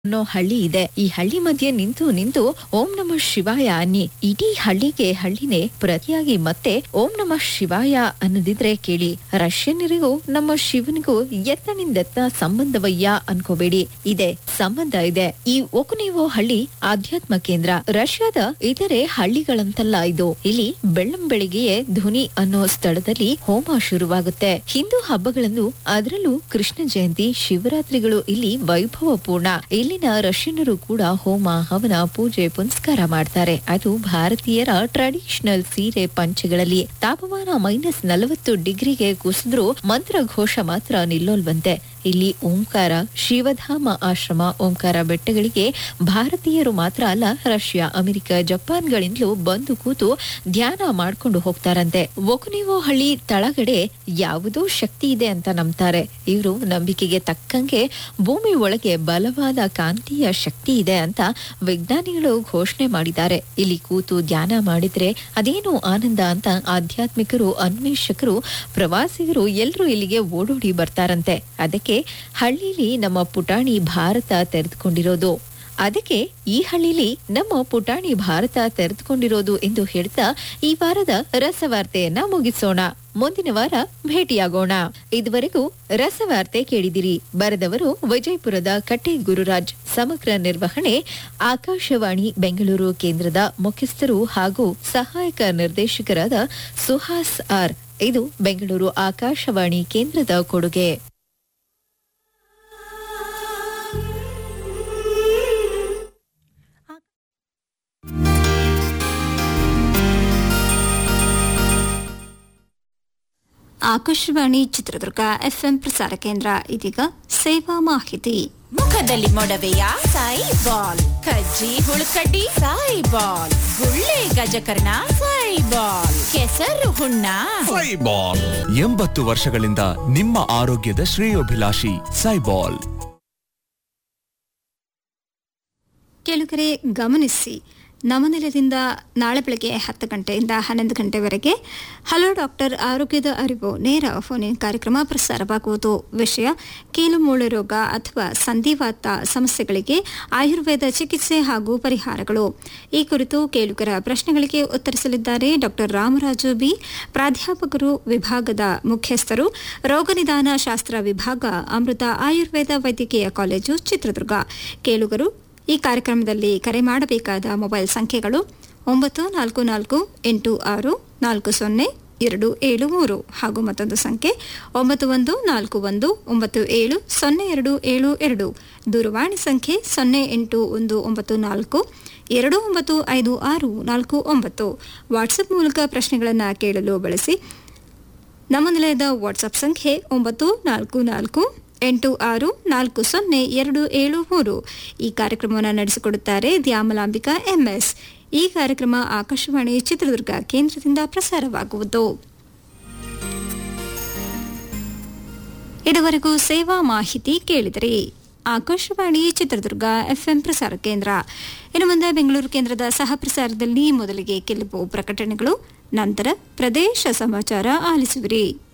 ಅನ್ನೋ ಹಳ್ಳಿ ಇದೆ ಈ ಹಳ್ಳಿ ಮಧ್ಯೆ ನಿಂತು ನಿಂತು ಓಂ ನಮ ಶಿವಾಯ ಅನ್ನಿ ಇಡೀ ಹಳ್ಳಿಗೆ ಹಳ್ಳಿನೇ ಪ್ರತಿಯಾಗಿ ಮತ್ತೆ ಓಂ ನಮ ಶಿವಾಯ ಅನ್ನದಿದ್ರೆ ಕೇಳಿ ರಷ್ಯನ್ನರಿಗೂ ನಮ್ಮ ಶಿವನಿಗೂ ಎತ್ತನಿಂದೆತ್ತ ಸಂಬಂಧವಯ್ಯ ಅನ್ಕೋಬೇಡಿ ಇದೆ ಸಂಬಂಧ ಇದೆ ಈ ಒಕುನೇವೋ ಹಳ್ಳಿ ಆಧ್ಯಾತ್ಮ ಕೇಂದ್ರ ರಷ್ಯಾದ ಇತರೆ ಹಳ್ಳಿಗಳಂತಲ್ಲ ಇದು ಇಲ್ಲಿ ಬೆಳ್ಳಂಬೆಳಿಗ್ಗೆಯೇ ಧ್ವನಿ ಅನ್ನೋ ಸ್ಥಳದಲ್ಲಿ ಹೋಮ ಶುರುವಾಗುತ್ತೆ ಹಿಂದೂ ಹಬ್ಬಗಳಂದು ಅದರಲ್ಲೂ ಕೃಷ್ಣ ಜಯಂತಿ ಶಿವರಾತ್ರಿಗಳು ಇಲ್ಲಿ ವೈಭವಪೂರ್ಣ ಇಲ್ಲಿನ ರಷ್ಯನ್ನರು ಕೂಡ ಹೋಮ ಹವನ ಪೂಜೆ ಪುನಸ್ಕಾರ ಮಾಡ್ತಾರೆ ಅದು ಭಾರತೀಯರ ಟ್ರೆಡಿಷನಲ್ ಸೀರೆ ಪಂಚೆಗಳಲ್ಲಿ ತಾಪಮಾನ ಮೈನಸ್ ನಲವತ್ತು ಡಿಗ್ರಿಗೆ ಕುಸಿದ್ರೂ ಮಂತ್ರ ಘೋಷ ಮಾತ್ರ ನಿಲ್ಲೋಲ್ವಂತೆ ಇಲ್ಲಿ ಓಂಕಾರ ಶಿವಧಾಮ ಆಶ್ರಮ ಓಂಕಾರ ಬೆಟ್ಟಗಳಿಗೆ ಭಾರತೀಯರು ಮಾತ್ರ ಅಲ್ಲ ರಷ್ಯಾ ಅಮೆರಿಕ ಜಪಾನ್ಗಳಿಂದಲೂ ಬಂದು ಕೂತು ಧ್ಯಾನ ಮಾಡ್ಕೊಂಡು ಹೋಗ್ತಾರಂತೆ ಒಕುನಿವೋ ಹಳ್ಳಿ ತಳಗಡೆ ಯಾವುದೋ ಶಕ್ತಿ ಇದೆ ಅಂತ ನಂಬ್ತಾರೆ ಇವರು ನಂಬಿಕೆಗೆ ತಕ್ಕಂಗೆ ಭೂಮಿ ಒಳಗೆ ಬಲವಾದ ಕಾಂತೀಯ ಶಕ್ತಿ ಇದೆ ಅಂತ ವಿಜ್ಞಾನಿಗಳು ಘೋಷಣೆ ಮಾಡಿದ್ದಾರೆ ಇಲ್ಲಿ ಕೂತು ಧ್ಯಾನ ಮಾಡಿದ್ರೆ ಅದೇನು ಆನಂದ ಅಂತ ಆಧ್ಯಾತ್ಮಿಕರು ಅನ್ವೇಷಕರು ಪ್ರವಾಸಿಗರು ಎಲ್ಲರೂ ಇಲ್ಲಿಗೆ ಓಡೋಡಿ ಬರ್ತಾರಂತೆ ಅದಕ್ಕೆ ಹಳ್ಳಿಲಿ ನಮ್ಮ ಪುಟಾಣಿ ಭಾರತ ತೆರೆದುಕೊಂಡಿರೋದು ಅದಕ್ಕೆ ಈ ಹಳ್ಳಿಲಿ ನಮ್ಮ ಪುಟಾಣಿ ಭಾರತ ತೆರೆದುಕೊಂಡಿರೋದು ಎಂದು ಹೇಳ್ತಾ ಈ ವಾರದ ರಸವಾರ್ತೆಯನ್ನ ಮುಗಿಸೋಣ ಮುಂದಿನ ವಾರ ಭೇಟಿಯಾಗೋಣ ಇದುವರೆಗೂ ರಸವಾರ್ತೆ ಕೇಳಿದಿರಿ ಬರೆದವರು ವಿಜಯಪುರದ ಕಟ್ಟೆ ಗುರುರಾಜ್ ಸಮಗ್ರ ನಿರ್ವಹಣೆ ಆಕಾಶವಾಣಿ ಬೆಂಗಳೂರು ಕೇಂದ್ರದ ಮುಖ್ಯಸ್ಥರು ಹಾಗೂ ಸಹಾಯಕ ನಿರ್ದೇಶಕರಾದ ಸುಹಾಸ್ ಆರ್ ಇದು ಬೆಂಗಳೂರು ಆಕಾಶವಾಣಿ ಕೇಂದ್ರದ ಕೊಡುಗೆ ಆಕಾಶವಾಣಿ ಚಿತ್ರದುರ್ಗ ಎಫ್ಎಂ ಪ್ರಸಾರ ಕೇಂದ್ರ ಇದೀಗ ಸೇವಾ ಮಾಹಿತಿ ಮುಖದಲ್ಲಿ ಮೊಡವೆಯ ಸಾಯಿ ಬಾಲ್ ಕಜ್ಜಿ ಹುಳುಕಡ್ಡಿ ಸಾಯಿ ಬಾಲ್ ಗುಳ್ಳೆ ಗಜಕರ್ಣ ಸಾಯಿ ಬಾಲ್ ಕೆಸರು ಹುಣ್ಣ ಸೈಬಾಲ್ ಎಂಬತ್ತು ವರ್ಷಗಳಿಂದ ನಿಮ್ಮ ಆರೋಗ್ಯದ ಶ್ರೇಯೋಭಿಲಾಷಿ ಸೈಬಾಲ್ ಕೆಲಕರೆ ಗಮನಿಸಿ ನವನೆಲದಿಂದ ನಾಳೆ ಬೆಳಗ್ಗೆ ಹತ್ತು ಗಂಟೆಯಿಂದ ಹನ್ನೊಂದು ಗಂಟೆವರೆಗೆ ಹಲೋ ಡಾಕ್ಟರ್ ಆರೋಗ್ಯದ ಅರಿವು ನೇರ ಫೋನ್ ಇನ್ ಕಾರ್ಯಕ್ರಮ ಪ್ರಸಾರವಾಗುವುದು ವಿಷಯ ಕೀಲುಮೂಳೆ ರೋಗ ಅಥವಾ ಸಂಧಿವಾತ ಸಮಸ್ಯೆಗಳಿಗೆ ಆಯುರ್ವೇದ ಚಿಕಿತ್ಸೆ ಹಾಗೂ ಪರಿಹಾರಗಳು ಈ ಕುರಿತು ಕೇಳುಗರ ಪ್ರಶ್ನೆಗಳಿಗೆ ಉತ್ತರಿಸಲಿದ್ದಾರೆ ಡಾಕ್ಟರ್ ರಾಮರಾಜು ಬಿ ಪ್ರಾಧ್ಯಾಪಕರು ವಿಭಾಗದ ಮುಖ್ಯಸ್ಥರು ರೋಗ ನಿದಾನ ಶಾಸ್ತ್ರ ವಿಭಾಗ ಅಮೃತ ಆಯುರ್ವೇದ ವೈದ್ಯಕೀಯ ಕಾಲೇಜು ಚಿತ್ರದುರ್ಗ ಕೇಳುಗರು ಈ ಕಾರ್ಯಕ್ರಮದಲ್ಲಿ ಕರೆ ಮಾಡಬೇಕಾದ ಮೊಬೈಲ್ ಸಂಖ್ಯೆಗಳು ಒಂಬತ್ತು ನಾಲ್ಕು ನಾಲ್ಕು ಎಂಟು ಆರು ನಾಲ್ಕು ಸೊನ್ನೆ ಎರಡು ಏಳು ಮೂರು ಹಾಗೂ ಮತ್ತೊಂದು ಸಂಖ್ಯೆ ಒಂಬತ್ತು ಒಂದು ನಾಲ್ಕು ಒಂದು ಒಂಬತ್ತು ಏಳು ಸೊನ್ನೆ ಎರಡು ಏಳು ಎರಡು ದೂರವಾಣಿ ಸಂಖ್ಯೆ ಸೊನ್ನೆ ಎಂಟು ಒಂದು ಒಂಬತ್ತು ನಾಲ್ಕು ಎರಡು ಒಂಬತ್ತು ಐದು ಆರು ನಾಲ್ಕು ಒಂಬತ್ತು ವಾಟ್ಸಪ್ ಮೂಲಕ ಪ್ರಶ್ನೆಗಳನ್ನು ಕೇಳಲು ಬಳಸಿ ನಮ್ಮ ನಿಲಯದ ವಾಟ್ಸಪ್ ಸಂಖ್ಯೆ ಒಂಬತ್ತು ನಾಲ್ಕು ನಾಲ್ಕು ಎಂಟು ಆರು ನಾಲ್ಕು ಸೊನ್ನೆ ಎರಡು ಏಳು ಮೂರು ಈ ಕಾರ್ಯಕ್ರಮವನ್ನು ನಡೆಸಿಕೊಡುತ್ತಾರೆ ದ್ಯಾಮಲಾಂಬಿಕಾ ಎಂಎಸ್ ಈ ಕಾರ್ಯಕ್ರಮ ಆಕಾಶವಾಣಿ ಚಿತ್ರದುರ್ಗ ಕೇಂದ್ರದಿಂದ ಪ್ರಸಾರವಾಗುವುದು ಇದುವರೆಗೂ ಸೇವಾ ಮಾಹಿತಿ ಕೇಳಿದರೆ ಆಕಾಶವಾಣಿ ಚಿತ್ರದುರ್ಗ ಎಫ್ಎಂ ಪ್ರಸಾರ ಕೇಂದ್ರ ಇನ್ನು ಮುಂದೆ ಬೆಂಗಳೂರು ಕೇಂದ್ರದ ಸಹ ಪ್ರಸಾರದಲ್ಲಿ ಮೊದಲಿಗೆ ಕೆಲವು ಪ್ರಕಟಣೆಗಳು ನಂತರ ಪ್ರದೇಶ ಸಮಾಚಾರ ಆಲಿಸುವಿರಿ